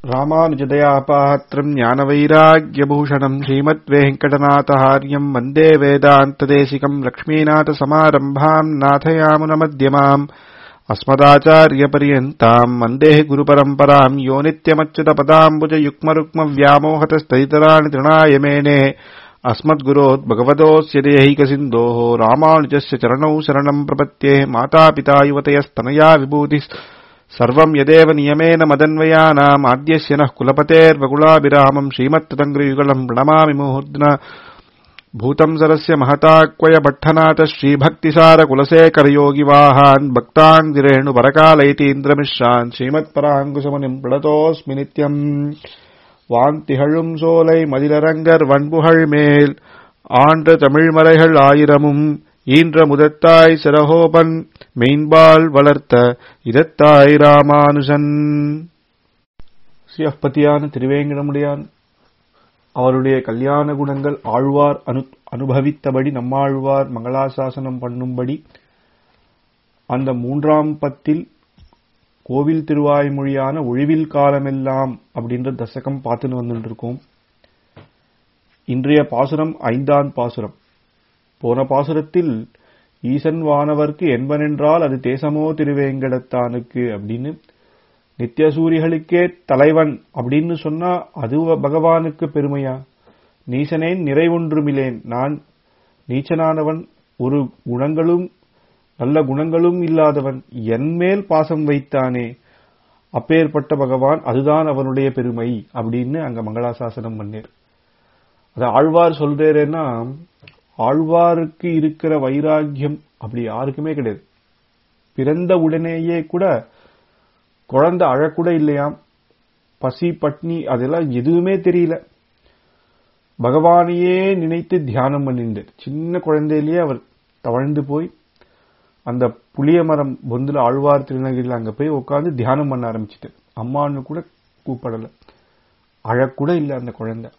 ராமானுஜதயாபாத்திரம் ஞானவைராக்கியபூஷணம் ஸ்ரீமத்வேங்கடநாதஹாரியம் வந்தே வேதாந்ததேசிகம் லக்ஷ்மீநாதசமாரம்பாம் நாதயாமுனமத்தியமாம் अस्मदाचार्यपर्यन्ताम् वन्देः गुरुपरम्पराम् यो नित्यमच्युतपदाम्बुजयुग्मरुक्मव्यामोहतस्तैतराणि तृणाय मेने अस्मद्गुरोद्भगवतोऽस्य देहैकसिन्धोः रामानुजस्य चरणौ शरणम् प्रपत्ये मातापिता युवतयस्तनया विभूतिः सर्वम् यदेव नियमेन मदन्वयानाम् आद्यस्य नः कुलपतेर्वकुलाभिरामम् श्रीमत्तदङ्ग्रियुगलम् प्रणमामि मुहुर्ध्न भूतम् सरस्य महताक्वय भट्टनाथ श्रीभक्तिसारकुलशेखरयोगिवाहान् भक्ताङ्गिरेणुपरकालैतीन्द्रमिश्रान् श्रीमत्पराङ्कुशमुनिम् प्रणतोऽस्मि नित्यम् வான்திகழும் சோலை மதிலரங்கர் வன்புகழ் மேல் ஆன்ற தமிழ்மறைகள் ஆயிரமும் ஈன்ற முதத்தாய் சிரகோபன் மெயின்பால் வளர்த்த இதத்தாய் ராமானுஜன் சிவப்பதியான திருவேங்கடமுடையான் அவருடைய கல்யாண குணங்கள் ஆழ்வார் அனு அனுபவித்தபடி நம்மாழ்வார் மங்களாசாசனம் பண்ணும்படி அந்த மூன்றாம் பத்தில் கோவில் திருவாய்மொழியான ஒழிவில் காலமெல்லாம் அப்படின்ற தசகம் பார்த்துன்னு வந்துட்டு இருக்கோம் இன்றைய பாசுரம் ஐந்தாம் பாசுரம் போன பாசுரத்தில் ஈசன் வானவர்க்கு என்பனென்றால் அது தேசமோ திருவேங்கடத்தானுக்கு அப்படின்னு நித்தியசூரிகளுக்கே தலைவன் அப்படின்னு சொன்னா அது பகவானுக்கு பெருமையா நீசனேன் நிறைவொன்றுமில்லேன் நான் நீச்சனானவன் ஒரு குணங்களும் நல்ல குணங்களும் இல்லாதவன் என்மேல் பாசம் வைத்தானே அப்பேற்பட்ட பகவான் அதுதான் அவனுடைய பெருமை அப்படின்னு அங்க மங்களாசாசனம் பண்ணார் அத ஆழ்வார் சொல்றேன்னா ஆழ்வாருக்கு இருக்கிற வைராக்கியம் அப்படி யாருக்குமே கிடையாது பிறந்த உடனேயே கூட குழந்தை அழக்கூட இல்லையாம் பசி பட்னி அதெல்லாம் எதுவுமே தெரியல பகவானையே நினைத்து தியானம் பண்ணிட்டார் சின்ன குழந்தையிலேயே அவர் தவழ்ந்து போய் அந்த புளிய மரம் பொந்துல ஆழ்வார் திருநகரில் அங்க போய் உட்காந்து தியானம் பண்ண ஆரம்பிச்சுட்டு அம்மான்னு கூட கூப்பிடல அழக்கூட இல்லை அந்த குழந்தை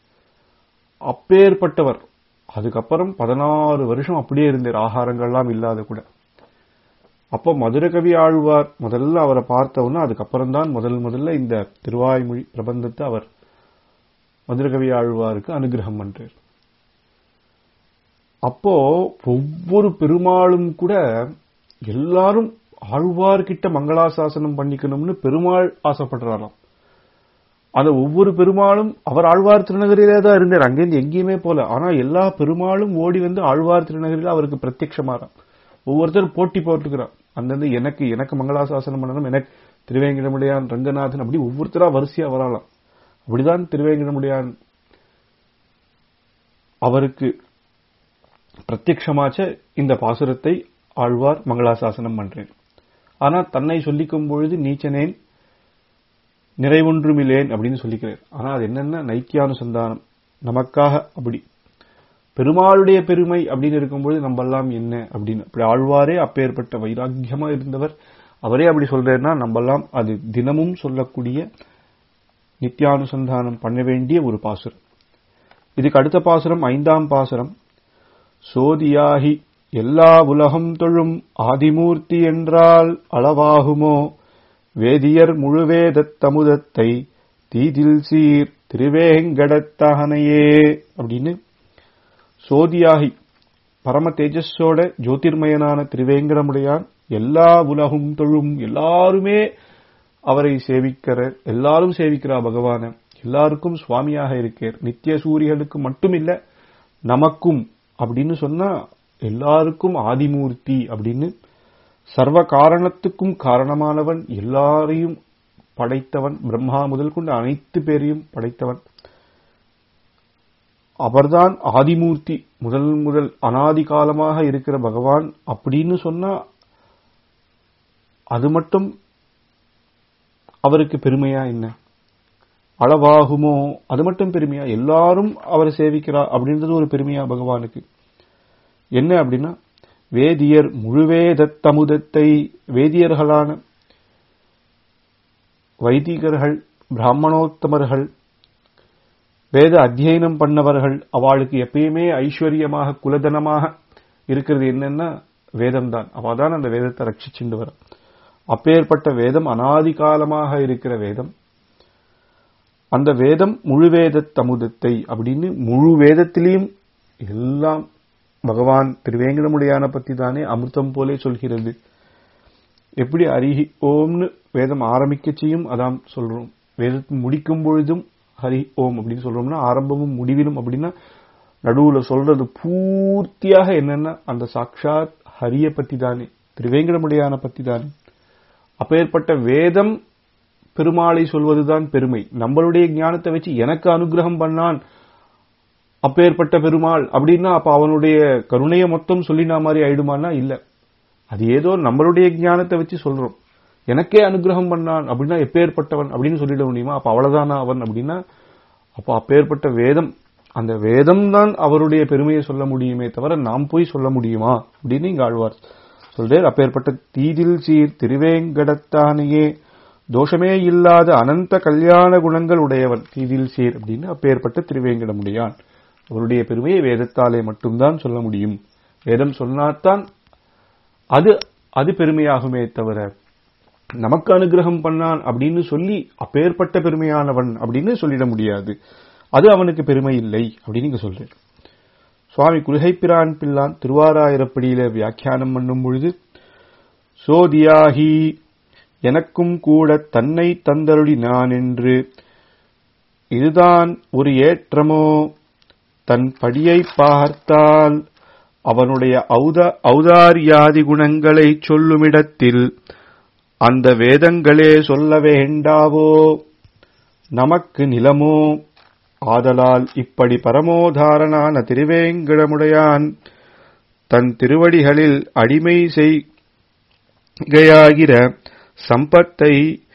அப்பேற்பட்டவர் அதுக்கப்புறம் பதினாறு வருஷம் அப்படியே இருந்தார் ஆகாரங்கள்லாம் இல்லாத கூட அப்ப மதுரகவி ஆழ்வார் முதல்ல அவரை பார்த்தவொன்னா அதுக்கப்புறம் தான் முதல் முதல்ல இந்த திருவாய்மொழி பிரபந்தத்தை அவர் மதுரகவி ஆழ்வாருக்கு அனுகிரகம் பண்றார் அப்போ ஒவ்வொரு பெருமாளும் கூட எல்லாரும் ஆழ்வார்கிட்ட மங்களாசாசனம் பண்ணிக்கணும்னு பெருமாள் ஆசைப்படுறாராம் அந்த ஒவ்வொரு பெருமாளும் அவர் ஆழ்வார் திருநகரிலே தான் இருந்தார் அங்கேருந்து எங்கேயுமே போல ஆனா எல்லா பெருமாளும் ஓடி வந்து ஆழ்வார் திருநகரில் அவருக்கு பிரத்யட்சமாறாம் ஒவ்வொருத்தரும் போட்டி போட்டுக்கிறான் அந்தந்த எனக்கு எனக்கு மங்களாசாசனம் பண்ணணும் எனக்கு திருவேங்கடமுடையான் ரங்கநாதன் அப்படி ஒவ்வொருத்தரா வரிசையா வரலாம் அப்படிதான் திருவேங்கடமுடையான் அவருக்கு பிரத்யமாச்ச இந்த பாசுரத்தை ஆழ்வார் மங்களாசாசனம் பண்றேன் ஆனா தன்னை சொல்லிக்கும் பொழுது நீச்சனேன் நிறைவொன்றுமில்லேன் அப்படின்னு சொல்லிக்கிறார் ஆனா அது என்னன்னா நைக்கியானுசந்தானம் நமக்காக அப்படி பெருமாளுடைய பெருமை அப்படின்னு இருக்கும்பொழுது நம்ம எல்லாம் என்ன அப்படின்னு அப்படி ஆழ்வாரே அப்பேற்பட்ட வைராக்கியமா இருந்தவர் அவரே அப்படி சொல்றேன்னா நம்ம எல்லாம் அது தினமும் சொல்லக்கூடிய நித்தியானுசந்தானம் பண்ண வேண்டிய ஒரு பாசுரம் இதுக்கு அடுத்த பாசுரம் ஐந்தாம் பாசுரம் சோதியாகி எல்லா உலகம் தொழும் ஆதிமூர்த்தி என்றால் அளவாகுமோ வேதியர் முழுவேதத் தமுதத்தை தீதில் சீர் திருவேங்கடத்தகனையே அப்படின்னு சோதியாகி பரம தேஜஸோட ஜோதிர்மயனான திருவேங்கடமுடையான் எல்லா உலகும் தொழும் எல்லாருமே அவரை சேவிக்கிற எல்லாரும் சேவிக்கிறா பகவான எல்லாருக்கும் சுவாமியாக இருக்கார் நித்திய சூரியர்களுக்கு மட்டுமில்ல நமக்கும் அப்படின்னு சொன்னா எல்லாருக்கும் ஆதிமூர்த்தி அப்படின்னு சர்வ காரணத்துக்கும் காரணமானவன் எல்லாரையும் படைத்தவன் பிரம்மா முதல் கொண்டு அனைத்து பேரையும் படைத்தவன் அவர்தான் ஆதிமூர்த்தி முதல் முதல் அனாதி காலமாக இருக்கிற பகவான் அப்படின்னு சொன்னா அது மட்டும் அவருக்கு பெருமையா என்ன அளவாகுமோ அது மட்டும் பெருமையா எல்லாரும் அவரை சேவிக்கிறா அப்படின்றது ஒரு பெருமையா பகவானுக்கு என்ன அப்படின்னா வேதியர் முழுவேத தமுதத்தை வேதியர்களான வைதிகர்கள் பிராமணோத்தமர்கள் வேத அத்தியனம் பண்ணவர்கள் அவளுக்கு எப்பயுமே ஐஸ்வர்யமாக குலதனமாக இருக்கிறது என்னன்னா வேதம் தான் அவதான் அந்த வேதத்தை ரட்சிச்சுண்டு வர அப்பேற்பட்ட வேதம் அனாதி காலமாக இருக்கிற வேதம் அந்த வேதம் முழு வேத தமுதத்தை அப்படின்னு முழு வேதத்திலையும் எல்லாம் பகவான் திருவேங்கடமுடையான பத்தி தானே அமிர்தம் போலே சொல்கிறது எப்படி அரிஹி ஓம்னு வேதம் ஆரம்பிக்க செய்யும் அதான் சொல்றோம் வேதத்தை முடிக்கும் பொழுதும் ஹரி ஓம் அப்படின்னு சொல்றோம்னா ஆரம்பமும் முடிவிலும் அப்படின்னா நடுவுல சொல்றது பூர்த்தியாக என்னன்னா அந்த சாட்சாத் ஹரிய பத்தி தானே திருவேங்கடமுடையான பத்தி தானே அப்பேற்பட்ட வேதம் பெருமாளை சொல்வதுதான் பெருமை நம்மளுடைய ஞானத்தை வச்சு எனக்கு அனுகிரகம் பண்ணான் அப்பேற்பட்ட பெருமாள் அப்படின்னா அப்ப அவனுடைய கருணையை மொத்தம் சொல்லினா மாதிரி ஆயிடுமான்னா இல்ல அது ஏதோ நம்மளுடைய ஞானத்தை வச்சு சொல்றோம் எனக்கே அனுகிரகம் பண்ணான் அப்படின்னா எப்பேற்பட்டவன் அப்படின்னு சொல்லிட முடியுமா அப்ப அவ்வளவுதானா அவன் அப்படின்னா அப்ப அப்பேற்பட்ட வேதம் அந்த வேதம் தான் அவருடைய பெருமையை சொல்ல முடியுமே தவிர நாம் போய் சொல்ல முடியுமா அப்படின்னு இங்க ஆழ்வார் சொல்றார் அப்பேற்பட்ட தீதில் சீர் திருவேங்கடத்தானையே தோஷமே இல்லாத அனந்த கல்யாண குணங்கள் உடையவன் தீதில் சீர் அப்படின்னு அப்பேற்பட்ட திருவேங்கடமுடையான் அவருடைய பெருமையை வேதத்தாலே மட்டும்தான் சொல்ல முடியும் வேதம் சொன்னாத்தான் அது அது பெருமையாகுமே தவிர நமக்கு அனுகிரகம் பண்ணான் அப்படின்னு சொல்லி அப்பேற்பட்ட பெருமையானவன் அப்படின்னு சொல்லிட முடியாது அது அவனுக்கு பெருமை இல்லை அப்படின்னு இங்க சொல்றேன் சுவாமி குருகைப்பிரான் பிள்ளான் திருவாராயிரப்படியில வியாக்கியானம் பண்ணும் பொழுது சோதியாகி எனக்கும் கூட தன்னை தந்தருளி நான் என்று இதுதான் ஒரு ஏற்றமோ தன் படியை பார்த்தால் அவனுடைய ஔத ஔதாரியாதி குணங்களை சொல்லுமிடத்தில் அந்த வேதங்களே சொல்ல வேண்டாவோ நமக்கு நிலமோ ஆதலால் இப்படி பரமோதாரணான திருவேங்கடமுடையான் தன் திருவடிகளில் அடிமை செய்கையாகிற சம்பத்தை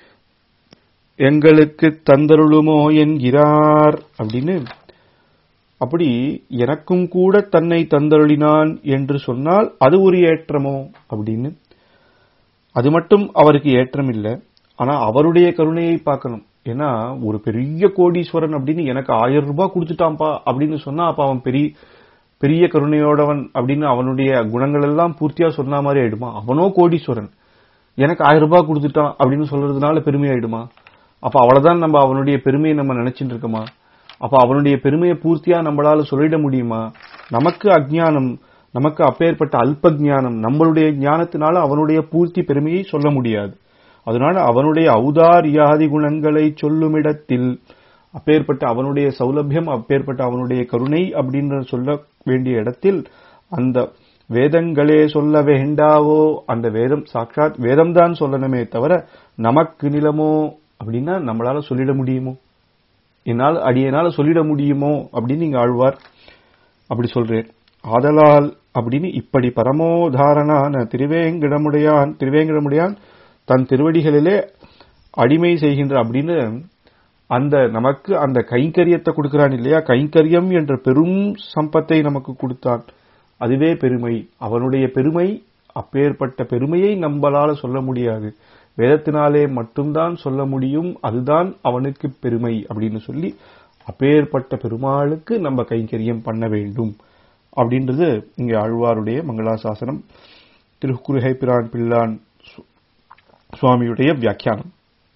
எங்களுக்கு தந்தருளுமோ என்கிறார் அப்படின்னு அப்படி எனக்கும் கூட தன்னை தந்தருளினான் என்று சொன்னால் அது ஒரு ஏற்றமோ அப்படின்னு அது மட்டும் அவருக்கு ஏற்றம் இல்லை ஆனா அவருடைய கருணையை பார்க்கணும் ஏன்னா ஒரு பெரிய கோடீஸ்வரன் அப்படின்னு எனக்கு ஆயிரம் ரூபாய் கொடுத்துட்டான்பா அப்படின்னு சொன்னா அப்ப அவன் பெரிய பெரிய கருணையோடவன் அப்படின்னு அவனுடைய குணங்கள் எல்லாம் பூர்த்தியா சொன்ன மாதிரி ஆயிடுமா அவனோ கோடீஸ்வரன் எனக்கு ஆயிரம் ரூபாய் கொடுத்துட்டான் அப்படின்னு சொல்றதுனால பெருமை ஆயிடுமா அப்ப அவ்வளவுதான் நம்ம அவனுடைய பெருமையை நம்ம நினைச்சிட்டு இருக்கோமா அப்ப அவனுடைய பெருமையை பூர்த்தியா நம்மளால சொல்லிட முடியுமா நமக்கு அஜ்ஞானம் நமக்கு அப்பேற்பட்ட அல்ப ஞானம் நம்மளுடைய ஞானத்தினால அவனுடைய பூர்த்தி பெருமையை சொல்ல முடியாது அதனால அவனுடைய ஔதாரியாதி குணங்களை சொல்லுமிடத்தில் அப்பேற்பட்ட அவனுடைய சௌலபியம் அப்பேற்பட்ட அவனுடைய கருணை அப்படின்னு சொல்ல வேண்டிய இடத்தில் அந்த வேதங்களே சொல்ல வேண்டாவோ அந்த வேதம் சாட்சாத் வேதம் தான் சொல்லணுமே தவிர நமக்கு நிலமோ அப்படின்னா நம்மளால சொல்லிட முடியுமோ என்னால் அடியனால சொல்லிட முடியுமோ அப்படின்னு நீங்க ஆழ்வார் அப்படி சொல்றேன் ஆதலால் அப்படின்னு இப்படி பரமோதாரணான திருவேங்கடமுடையான் திருவேங்கடமுடையான் தன் திருவடிகளிலே அடிமை செய்கின்ற அப்படின்னு அந்த நமக்கு அந்த கைங்கரியத்தை கொடுக்கிறான் இல்லையா கைங்கரியம் என்ற பெரும் சம்பத்தை நமக்கு கொடுத்தான் அதுவே பெருமை அவனுடைய பெருமை அப்பேற்பட்ட பெருமையை நம்மளால சொல்ல முடியாது வேதத்தினாலே மட்டும்தான் சொல்ல முடியும் அதுதான் அவனுக்கு பெருமை அப்படின்னு சொல்லி அப்பேற்பட்ட பெருமாளுக்கு நம்ம கைங்கரியம் பண்ண வேண்டும் அப்படின்றது இங்க ஆழ்வாருடைய மங்களாசாசனம் திருக்குறுகை பிரான் பிள்ளான் சுவாமியுடைய வியாக்கியானம்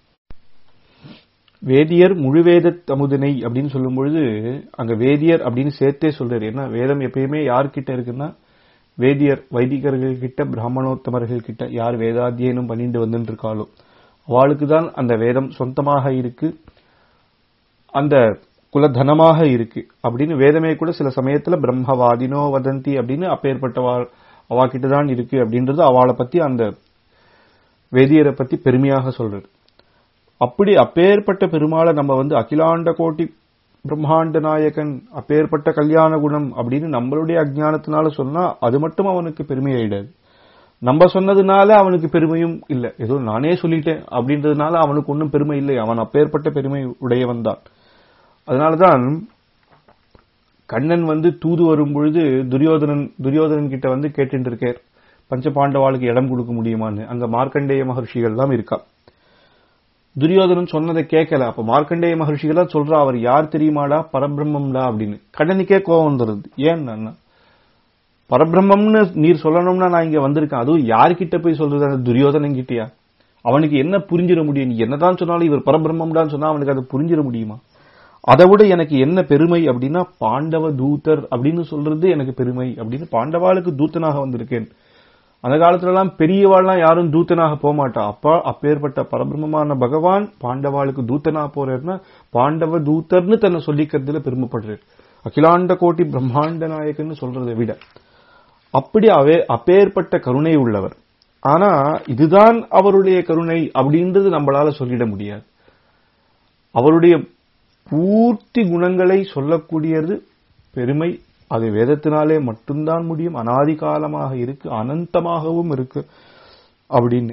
வேதியர் முழுவேத தமுதனை அப்படின்னு சொல்லும் பொழுது அங்க வேதியர் அப்படின்னு சேர்த்தே சொல்றாரு ஏன்னா வேதம் எப்பயுமே யார்கிட்ட இருக்குன்னா வேதியர் வைதிகர்கள் கிட்ட பிராமணோத்தமர்கள் கிட்ட யார் வேதாத்தியனம் பண்ணிட்டு வந்துட்டு இருக்காளோ அவளுக்கு தான் அந்த வேதம் சொந்தமாக இருக்கு அந்த குலதனமாக இருக்கு அப்படின்னு வேதமே கூட சில சமயத்துல பிரம்மவாதினோ வதந்தி அப்படின்னு அப்பேற்பட்ட அவா கிட்ட தான் இருக்கு அப்படின்றது அவளை பத்தி அந்த வேதியரை பத்தி பெருமையாக சொல்றாரு அப்படி அப்பேற்பட்ட பெருமாளை நம்ம வந்து அகிலாண்ட கோட்டி பிரம்மாண்ட நாயகன் அப்பேற்பட்ட கல்யாண குணம் அப்படின்னு நம்மளுடைய அஜ்ஞானத்தினால சொன்னா அது மட்டும் அவனுக்கு பெருமை ஆயிடாது நம்ம சொன்னதுனால அவனுக்கு பெருமையும் இல்லை ஏதோ நானே சொல்லிட்டேன் அப்படின்றதுனால அவனுக்கு ஒன்றும் பெருமை இல்லை அவன் அப்பேற்பட்ட பெருமை உடையவன் தான் அதனாலதான் கண்ணன் வந்து தூது வரும் பொழுது துரியோதனன் துரியோதனன் கிட்ட வந்து கேட்டுட்டு இருக்கார் பஞ்ச பாண்டவாளுக்கு இடம் கொடுக்க முடியுமான்னு அங்க மார்க்கண்டேய மகர்ஷிகள் எல்லாம் இருக்கா துரியோதனன் சொன்னதை கேட்கல அப்ப மார்க்கண்டேய மகர்ஷிகளா சொல்றா அவர் யார் தெரியுமாடா பரபிரம்மம்டா அப்படின்னு கடனுக்கே கோவம் வந்துருது ஏன் பரபிரம்மம்னு நீர் சொல்லணும்னா நான் இங்க வந்திருக்கேன் அதுவும் யார்கிட்ட போய் சொல்றது அந்த துரியோதனன் கிட்டயா அவனுக்கு என்ன புரிஞ்சிட முடியும் நீ என்னதான் சொன்னாலும் இவர் பரபிரம்மம்டான்னு சொன்னா அவனுக்கு அதை புரிஞ்சிட முடியுமா அதை விட எனக்கு என்ன பெருமை அப்படின்னா பாண்டவ தூதர் அப்படின்னு சொல்றது எனக்கு பெருமை அப்படின்னு பாண்டவாளுக்கு தூத்தனாக வந்திருக்கேன் அந்த காலத்துல எல்லாம் பெரியவாள்லாம் யாரும் தூத்தனாக போக மாட்டா அப்பா அப்பேற்பட்ட பரபிரமமான பகவான் பாண்டவாளுக்கு தூத்தனா போறாருன்னா பாண்டவ தூதர்னு தன்னை சொல்லிக்கிறதுல பெருமைப்படுறாரு அகிலாண்ட கோட்டி பிரம்மாண்ட நாயகன்னு சொல்றதை விட அப்படி அவே அப்பேற்பட்ட கருணை உள்ளவர் ஆனா இதுதான் அவருடைய கருணை அப்படின்றது நம்மளால சொல்லிட முடியாது அவருடைய பூர்த்தி குணங்களை சொல்லக்கூடியது பெருமை அது வேதத்தினாலே மட்டும்தான் முடியும் அனாதி காலமாக இருக்கு அனந்தமாகவும் இருக்கு அப்படின்னு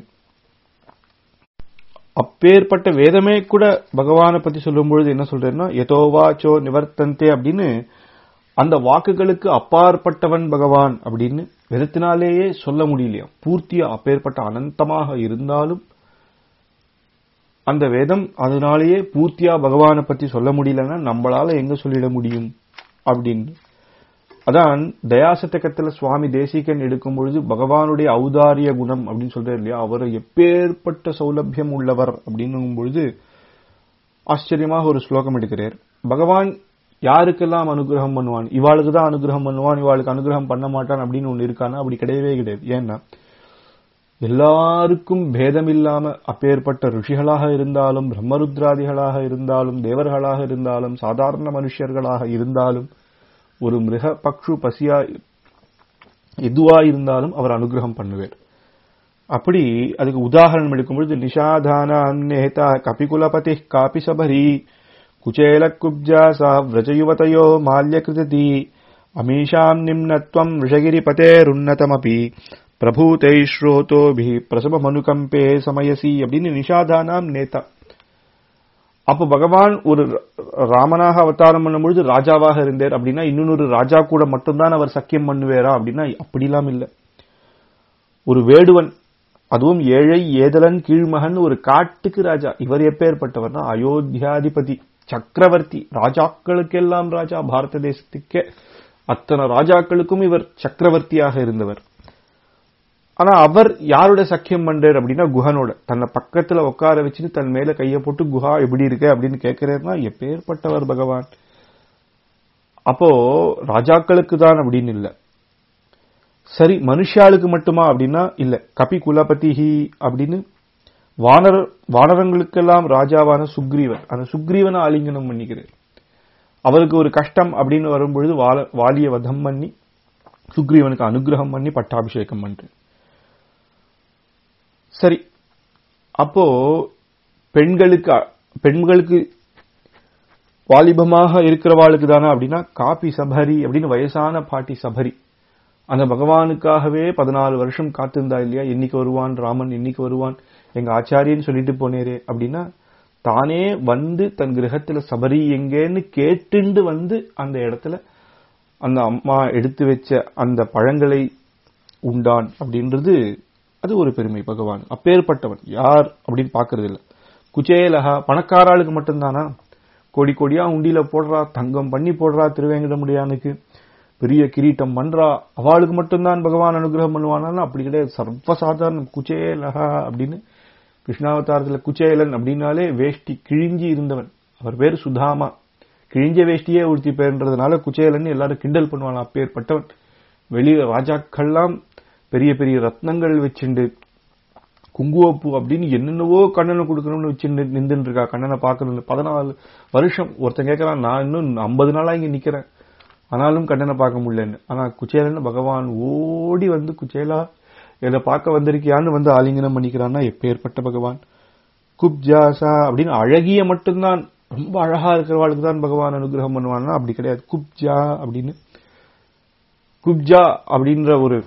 அப்பேற்பட்ட வேதமே கூட பகவானை பத்தி சொல்லும் பொழுது என்ன சொல்றேன்னா எதோவாச்சோ நிவர்த்தந்தே அப்படின்னு அந்த வாக்குகளுக்கு அப்பாற்பட்டவன் பகவான் அப்படின்னு வேதத்தினாலேயே சொல்ல முடியலையா பூர்த்தியா அப்பேற்பட்ட அனந்தமாக இருந்தாலும் அந்த வேதம் அதனாலேயே பூர்த்தியா பகவானை பத்தி சொல்ல முடியலன்னா நம்மளால எங்க சொல்லிட முடியும் அப்படின்னு அதான் தயாசதகத்துல சுவாமி தேசிகன் எடுக்கும் பொழுது பகவானுடைய ஔதாரிய குணம் அப்படின்னு சொல்றாரு இல்லையா அவர் எப்பேற்பட்ட சௌலபியம் உள்ளவர் அப்படின்னும் பொழுது ஆச்சரியமாக ஒரு ஸ்லோகம் எடுக்கிறார் பகவான் யாருக்கெல்லாம் அனுகிரகம் பண்ணுவான் இவாளுக்கு தான் அனுகிரகம் பண்ணுவான் இவாளுக்கு அனுகிரகம் பண்ண மாட்டான் அப்படின்னு ஒண்ணு இருக்கானா அப்படி கிடையவே கிடையாது ஏன்னா எல்லாருக்கும் பேதம் இல்லாம அப்பேற்பட்ட ரிஷிகளாக இருந்தாலும் பிரம்மருத்ராதிகளாக இருந்தாலும் தேவர்களாக இருந்தாலும் சாதாரண மனுஷர்களாக இருந்தாலும் ஒரு மிருக பக்ஷு பசியா எதுவா இருந்தாலும் அவர் அனுகிரகம் பண்ணுவார் அப்படி அதுக்கு உதாரணம் எடுக்கும்பொழுது நிஷாதான நேதா கபிகுலபதி காபி சபரி குச்சேல குப்ஜா சா விரஜயுவதையோ மால்யகிருதி அமீஷாம் நிம்னத்வம் ரிஷகிரிபதேருன்னதமபி பிரபூதை ஸ்ரோதோபி பிரசவமனுகம்பே சமயசி அப்படின்னு நிஷாதானாம் நேதா அப்ப பகவான் ஒரு ராமனாக அவதாரம் பண்ணும்பொழுது ராஜாவாக இருந்தார் அப்படின்னா இன்னொரு ராஜா கூட மட்டும்தான் அவர் சக்கியம் பண்ணுவேரா அப்படின்னா அப்படிலாம் இல்ல ஒரு வேடுவன் அதுவும் ஏழை ஏதலன் கீழ்மகன் ஒரு காட்டுக்கு ராஜா இவர் எப்பேற்பட்டவர்னா அயோத்தியாதிபதி சக்கரவர்த்தி ராஜாக்களுக்கெல்லாம் ராஜா பாரத தேசத்துக்கே அத்தனை ராஜாக்களுக்கும் இவர் சக்கரவர்த்தியாக இருந்தவர் ஆனா அவர் யாரோட சக்கியம் பண்றாரு அப்படின்னா குஹனோட தன்னை பக்கத்துல உட்கார வச்சுட்டு தன் மேல கைய போட்டு குஹா எப்படி இருக்க அப்படின்னு கேட்கிறாருன்னா எப்பேற்பட்டவர் பகவான் அப்போ ராஜாக்களுக்கு தான் அப்படின்னு இல்ல சரி மனுஷாளுக்கு மட்டுமா அப்படின்னா இல்ல கபி குலபதிஹி அப்படின்னு வானர வானரங்களுக்கெல்லாம் ராஜாவான சுக்ரீவன் அந்த சுக்ரீவனை ஆலிங்கனம் பண்ணிக்கிறார் அவருக்கு ஒரு கஷ்டம் அப்படின்னு வரும்பொழுது வாலிய வதம் பண்ணி சுக்ரீவனுக்கு அனுகிரகம் பண்ணி பட்டாபிஷேகம் பண்றேன் சரி அப்போ பெண்களுக்கு பெண்களுக்கு வாலிபமாக இருக்கிறவாளுக்கு தானே அப்படின்னா காப்பி சபரி அப்படின்னு வயசான பாட்டி சபரி அந்த பகவானுக்காகவே பதினாலு வருஷம் காத்திருந்தா இல்லையா என்னைக்கு வருவான் ராமன் என்னைக்கு வருவான் எங்க ஆச்சாரியன்னு சொல்லிட்டு போனேரே அப்படின்னா தானே வந்து தன் கிரகத்துல சபரி எங்கேன்னு கேட்டுண்டு வந்து அந்த இடத்துல அந்த அம்மா எடுத்து வச்ச அந்த பழங்களை உண்டான் அப்படின்றது அது ஒரு பெருமை பகவான் அப்பேற்பட்டவன் யார் அப்படின்னு பாக்குறது இல்ல குச்சேலகா பணக்காராளுக்கு மட்டும்தானா கோடி கோடியா உண்டியில போடுறா தங்கம் பண்ணி போடுறா திருவேங்கடமுடியானுக்கு பெரிய கிரீட்டம் பண்றா அவளுக்கு மட்டும்தான் பகவான் அனுகிரகம் பண்ணுவானா அப்படி கிடையாது சர்வசாதாரணம் குச்சேலகா அப்படின்னு கிருஷ்ணாவதாரத்துல குச்சேலன் அப்படின்னாலே வேஷ்டி கிழிஞ்சி இருந்தவன் அவர் பேர் சுதாமா கிழிஞ்ச வேஷ்டியே உடுத்தி பேர்ன்றதுனால குச்சேலன் எல்லாரும் கிண்டல் பண்ணுவாங்க அப்பேற்பட்டவன் வெளிய ராஜாக்கள்லாம் பெரிய பெரிய ரத்னங்கள் வச்சுண்டு குங்குவப்பூ அப்படின்னு என்னென்னவோ கண்ணனை கொடுக்கணும்னு வச்சு நின்றுட்டு இருக்கா கண்ணனை பார்க்கணும் பதினாலு வருஷம் ஒருத்தன் கேட்கறான் நான் இன்னும் ஐம்பது நாளா இங்க நிக்கிறேன் ஆனாலும் கண்ணனை பார்க்க முடியலன்னு ஆனா குச்சேலன்னு பகவான் ஓடி வந்து குச்சேலா என்னை பார்க்க வந்திருக்கியான்னு வந்து ஆலிங்கனம் பண்ணிக்கிறான்னா எப்பேற்பட்ட பகவான் குப்ஜாசா அப்படின்னு அழகிய மட்டும்தான் ரொம்ப அழகா இருக்கிறவாளுக்கு தான் பகவான் அனுகிரகம் பண்ணுவான்னா அப்படி கிடையாது குப்ஜா அப்படின்னு குப்ஜா அப்படின்ற ஒரு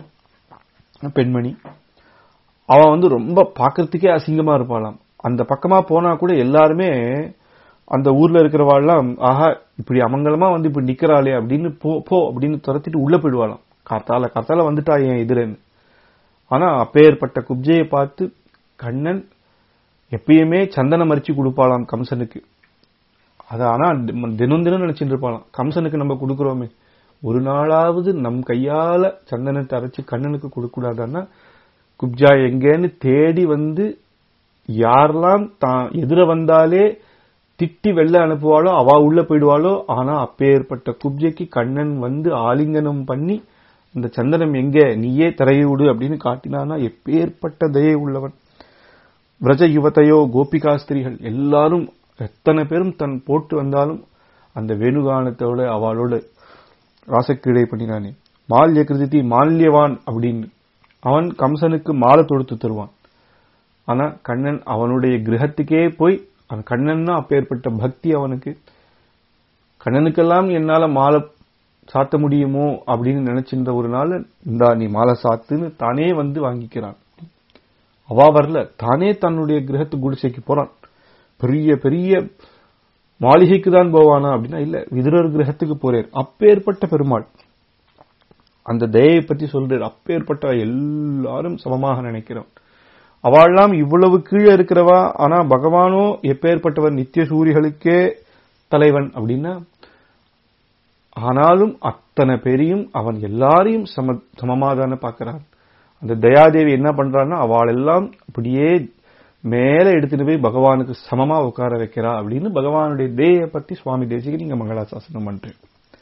பெண்மணி அவன் வந்து ரொம்ப பாக்குறதுக்கே அசிங்கமா இருப்பாளாம் அந்த பக்கமா போனா கூட எல்லாருமே அந்த ஊர்ல இருக்கிறவாள்லாம் ஆஹா இப்படி அமங்கலமா வந்து இப்படி நிக்கிறாளே அப்படின்னு போ போ அப்படின்னு துரத்திட்டு உள்ள போயிடுவாளாம் காத்தால காத்தால வந்துட்டா என் எதிரன்னு ஆனா அப்பேற்பட்ட குப்ஜையை பார்த்து கண்ணன் எப்பயுமே சந்தனம் மறிச்சு கொடுப்பாளாம் கம்சனுக்கு அது ஆனா தினம் தினம் நினைச்சிட்டு இருப்பாளாம் கம்சனுக்கு நம்ம கொடுக்கறோமே ஒரு நாளாவது நம் கையால சந்தனத்தை அரைச்சு கண்ணனுக்கு கொடுக்க கூடாதான்னா குப்ஜா எங்கேன்னு தேடி வந்து யாரெல்லாம் தான் எதிர வந்தாலே திட்டி வெளில அனுப்புவாளோ அவ உள்ள போயிடுவாளோ ஆனா அப்பேற்பட்ட குப்ஜைக்கு கண்ணன் வந்து ஆலிங்கனம் பண்ணி இந்த சந்தனம் எங்க நீயே திரையை விடு அப்படின்னு காட்டினானா எப்பேற்பட்ட தயை உள்ளவன் விரஜ யுவத்தையோ கோபிகாஸ்திரிகள் எல்லாரும் எத்தனை பேரும் தன் போட்டு வந்தாலும் அந்த வேணுகானத்தோட அவளோட ராசக்கீழை பண்ணினானே மால்ய கிருதி மால்யவான் அப்படின்னு அவன் கம்சனுக்கு மாலை தொடுத்து தருவான் ஆனா கண்ணன் அவனுடைய கிரகத்துக்கே போய் அவன் கண்ணன் தான் அப்பேற்பட்ட பக்தி அவனுக்கு கண்ணனுக்கெல்லாம் என்னால மாலை சாத்த முடியுமோ அப்படின்னு நினைச்சிருந்த ஒரு நாள் இந்தா நீ மாலை சாத்துன்னு தானே வந்து வாங்கிக்கிறான் அவா வரல தானே தன்னுடைய கிரகத்து குடிசைக்கு போறான் பெரிய பெரிய மாளிகைக்கு தான் போவானா அப்படின்னா இல்ல விதுரர் கிரகத்துக்கு போறேன் அப்பேற்பட்ட பெருமாள் அந்த தயையை பத்தி சொல்றார் அப்பேற்பட்ட எல்லாரும் சமமாக நினைக்கிறோம் அவள்லாம் இவ்வளவு கீழே இருக்கிறவா ஆனா பகவானோ எப்பேற்பட்டவர் நித்திய சூரிகளுக்கே தலைவன் அப்படின்னா ஆனாலும் அத்தனை பேரையும் அவன் எல்லாரையும் சம சமமாதான பார்க்கிறான் அந்த தயாதேவி என்ன பண்றான்னா அவள் எல்லாம் அப்படியே மேல எடுத்துட்டு போய் பகவானுக்கு சமமா உட்கார வைக்கிறா அப்படின்னு பகவானுடைய தேய பத்தி சுவாமி தேசிக்கு நீங்க மங்களாசாசனம் பண்றேன்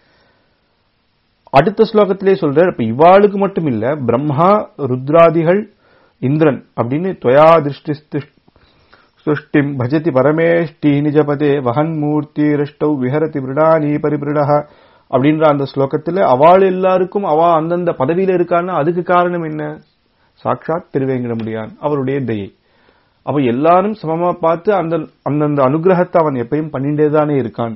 அடுத்த ஸ்லோகத்திலே சொல்றார் இப்ப இவாளுக்கு மட்டும் இல்ல பிரம்மா ருத்ராதிகள் இந்திரன் அப்படின்னு துவயா திருஷ்டி சுஷ்டிம் பஜதி பரமேஷ்டி நிஜபதே வகன் மூர்த்தி ரிஷ்டவ் விஹரதி பிருடானி பரிபிருடா அப்படின்ற அந்த ஸ்லோகத்துல அவள் எல்லாருக்கும் அவ அந்தந்த பதவியில இருக்கான்னா அதுக்கு காரணம் என்ன சாட்சாத் திருவேங்கிட முடியான் அவருடைய தயை அப்ப எல்லாரும் சமமா பார்த்து அந்த அந்தந்த அனுகிரகத்தை அவன் எப்பயும் பண்ணிட்டேதானே இருக்கான்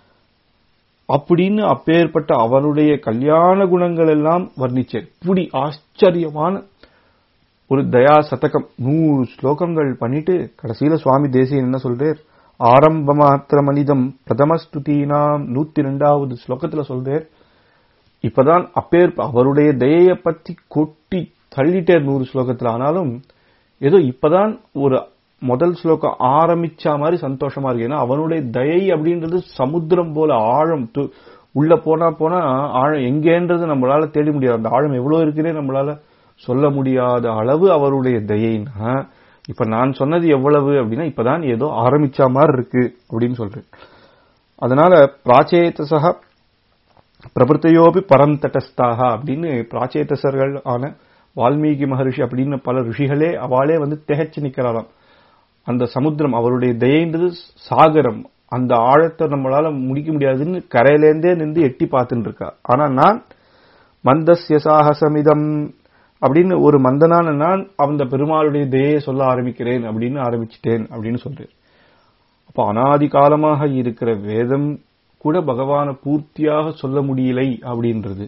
அப்படின்னு அப்பேற்பட்ட அவனுடைய கல்யாண குணங்கள் எல்லாம் வர்ணிச்சார் இப்படி ஆச்சரியமான ஒரு தயா சதகம் நூறு ஸ்லோகங்கள் பண்ணிட்டு கடைசியில சுவாமி தேசியன் என்ன சொல்றார் ஆரம்ப மாத்திர மனிதம் பிரதமஸ்துதீனாம் நூத்தி ரெண்டாவது ஸ்லோகத்துல சொல்றார் இப்பதான் அப்பேர் அவருடைய தயையை பத்தி கொட்டி தள்ளிட்டார் நூறு ஸ்லோகத்துல ஆனாலும் ஏதோ இப்பதான் ஒரு முதல் ஸ்லோகம் ஆரம்பிச்ச மாதிரி சந்தோஷமா இருக்கு ஏன்னா அவனுடைய தயை அப்படின்றது சமுத்திரம் போல ஆழம் உள்ள போனா போனா ஆழம் எங்கேன்றது நம்மளால தேடி முடியாது அந்த ஆழம் எவ்வளவு இருக்குன்னே நம்மளால சொல்ல முடியாத அளவு அவருடைய தயைனா இப்ப நான் சொன்னது எவ்வளவு அப்படின்னா இப்பதான் ஏதோ ஆரம்பிச்ச மாதிரி இருக்கு அப்படின்னு சொல்றேன் அதனால பிராச்சேதசக பிரபுத்தையோபி பரந்தடஸ்தாக அப்படின்னு பிராச்சேதசர்கள் ஆன வால்மீகி மகரிஷி அப்படின்னு பல ரிஷிகளே அவளே வந்து திகச்சு நிக்கிறாராம் அந்த சமுத்திரம் அவருடைய தயைன்றது சாகரம் அந்த ஆழத்தை நம்மளால முடிக்க முடியாதுன்னு கரையிலேருந்தே நின்று எட்டி பார்த்துட்டு இருக்கா ஆனா நான் மந்தஸ்ய சாகசமிதம் அப்படின்னு ஒரு மந்தனான நான் அந்த பெருமாளுடைய தயையை சொல்ல ஆரம்பிக்கிறேன் அப்படின்னு ஆரம்பிச்சிட்டேன் அப்படின்னு சொல்றேன் அப்ப அனாதி காலமாக இருக்கிற வேதம் கூட பகவான பூர்த்தியாக சொல்ல முடியலை அப்படின்றது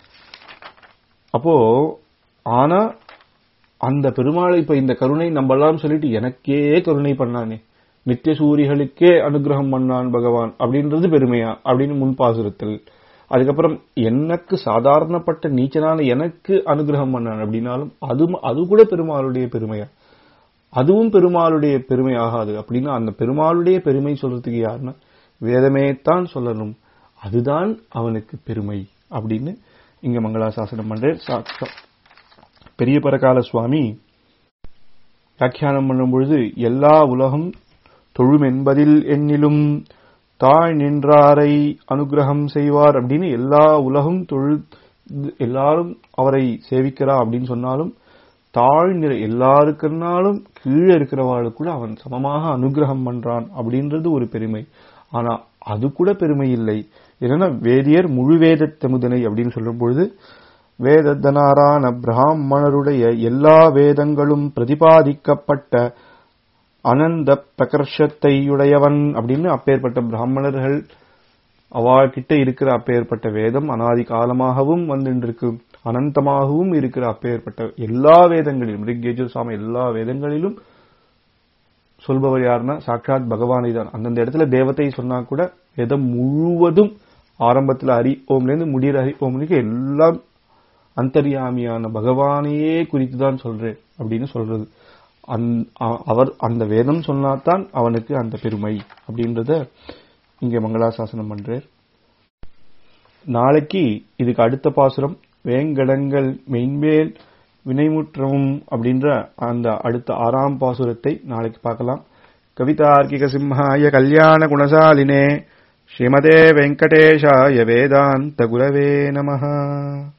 அப்போ ஆனா அந்த பெருமாளை இப்ப இந்த கருணை நம்மெல்லாம் சொல்லிட்டு எனக்கே கருணை பண்ணானே நித்திய சூரிகளுக்கே அனுகிரகம் பண்ணான் பகவான் அப்படின்றது பெருமையா அப்படின்னு முன்பாசுரத்தில் அதுக்கப்புறம் எனக்கு சாதாரணப்பட்ட நீச்சனான எனக்கு அனுகிரகம் பண்ணான் அப்படின்னாலும் அது அது கூட பெருமாளுடைய பெருமையா அதுவும் பெருமாளுடைய பெருமை ஆகாது அப்படின்னா அந்த பெருமாளுடைய பெருமை சொல்றதுக்கு யாருன்னா வேதமே தான் சொல்லணும் அதுதான் அவனுக்கு பெருமை அப்படின்னு இங்க மங்களாசாசனம் பண்றேன் பெரிய பரகால சுவாமி வியாக்கியானம் பண்ணும் பொழுது எல்லா உலகம் தொழும் என்பதில் எண்ணிலும் தாழ் நின்றாரை அனுகிரகம் செய்வார் அப்படின்னு எல்லா உலகம் தொழு எல்லாரும் அவரை சேவிக்கிறா அப்படின்னு சொன்னாலும் தாழ் நிற எல்லாருக்குனாலும் கீழே இருக்கிறவாளுக்கு கூட அவன் சமமாக அனுகிரகம் பண்றான் அப்படின்றது ஒரு பெருமை ஆனா அது கூட பெருமை இல்லை என்னன்னா வேதியர் முழு வேத தமுதனை அப்படின்னு சொல்லும் பொழுது வேதத்தனாரான பிராமணருடைய எல்லா வேதங்களும் பிரதிபாதிக்கப்பட்ட அனந்த பிரகர்ஷத்தையுடையவன் அப்படின்னு அப்பேற்பட்ட பிராமணர்கள் அவர்கிட்ட இருக்கிற அப்பேற்பட்ட வேதம் அனாதி காலமாகவும் வந்துருக்கு அனந்தமாகவும் இருக்கிற அப்பேற்பட்ட எல்லா வேதங்களிலும் ரிக்கேஜர் சாமி எல்லா வேதங்களிலும் சொல்பவர் யாருன்னா சாட்சாத் பகவானை தான் அந்தந்த இடத்துல தேவத்தை சொன்னா கூட வேதம் முழுவதும் ஆரம்பத்துல ஹரி ஓம்லேருந்து முடிகிற ஹரி ஓம்னுக்கு எல்லாம் அந்தர்யாமியான பகவானையே குறித்து தான் சொல்றேன் அப்படின்னு சொல்றது அவர் அந்த வேதம் சொன்னாதான் அவனுக்கு அந்த பெருமை அப்படின்றத இங்க மங்களாசாசனம் பண்றார் நாளைக்கு இதுக்கு அடுத்த பாசுரம் வேங்கடங்கள் மென்மேல் வினைமுற்றமும் அப்படின்ற அந்த அடுத்த ஆறாம் பாசுரத்தை நாளைக்கு பார்க்கலாம் கவிதார்க்கிக சிம்ஹாய கல்யாண குணசாலினே ஸ்ரீமதே வெங்கடேஷாய வேதாந்த குரவே நமஹ